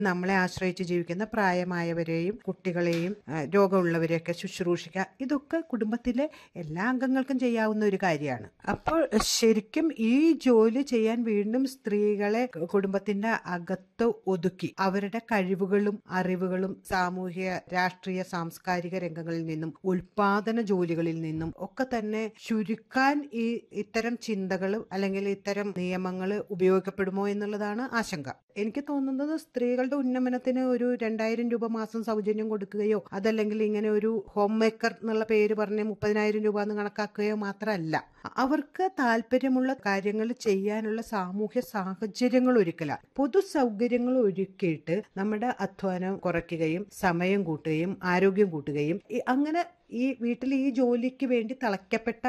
നമ്മളെ ആശ്രയിച്ച് ജീവിക്കുന്ന പ്രായമായവരെയും കുട്ടികളെയും ആ, രോഗമുള്ളവരെയൊക്കെ ശുശ്രൂഷിക്കുക ഇതൊക്കെ കുടുംബത്തിലെ എല്ലാ അംഗങ്ങൾക്കും ചെയ്യാവുന്ന ഒരു കാര്യമാണ് അപ്പോൾ ശരിക്കും ഈ ജോലി ചെയ്യാൻ വീണ്ടും സ്ത്രീകളെ കുടുംബത്തിന്റെ അകത്ത് ഒതുക്കി അവരുടെ കഴിവുകളും അറിവുകളും സാമൂഹിക രാഷ്ട്രീയ സാംസ്കാരിക രംഗങ്ങളിൽ നിന്നും ഉൽപാദന ജോലികളിൽ നിന്നും ഒക്കെ തന്നെ ചുരുക്കാൻ ഈ ഇത്തരം ചിന്തകൾ അല്ലെങ്കിൽ ഇത്തരം നിയമങ്ങൾ ഉപയോഗിക്കപ്പെടുമോ എന്നുള്ളതാണ് ആശങ്ക എനിക്ക് തോന്നുന്നത് സ്ത്രീകളുടെ ഉന്നമനത്തിന് ഒരു രണ്ടായിരം രൂപ മാസം സൗജന്യം കൊടുക്കുകയോ അതല്ലെങ്കിൽ ഇങ്ങനെ ഒരു ഹോം മേക്കർ എന്നുള്ള പേര് പറഞ്ഞ് മുപ്പതിനായിരം രൂപ എന്ന് കണക്കാക്കുകയോ മാത്രമല്ല അവർക്ക് താല്പര്യമുള്ള കാര്യങ്ങൾ ചെയ്യാനുള്ള സാമൂഹ്യ സാഹചര്യങ്ങൾ ഒരുക്കല പൊതു സൗകര്യങ്ങൾ ഒരുക്കിയിട്ട് നമ്മുടെ അധ്വാനം കുറയ്ക്കുകയും സമയം കൂട്ടുകയും ആരോഗ്യം കൂട്ടുകയും ഈ- അങ്ങനെ ഈ വീട്ടിൽ ഈ ജോലിക്ക് വേണ്ടി തളയ്ക്കപ്പെട്ട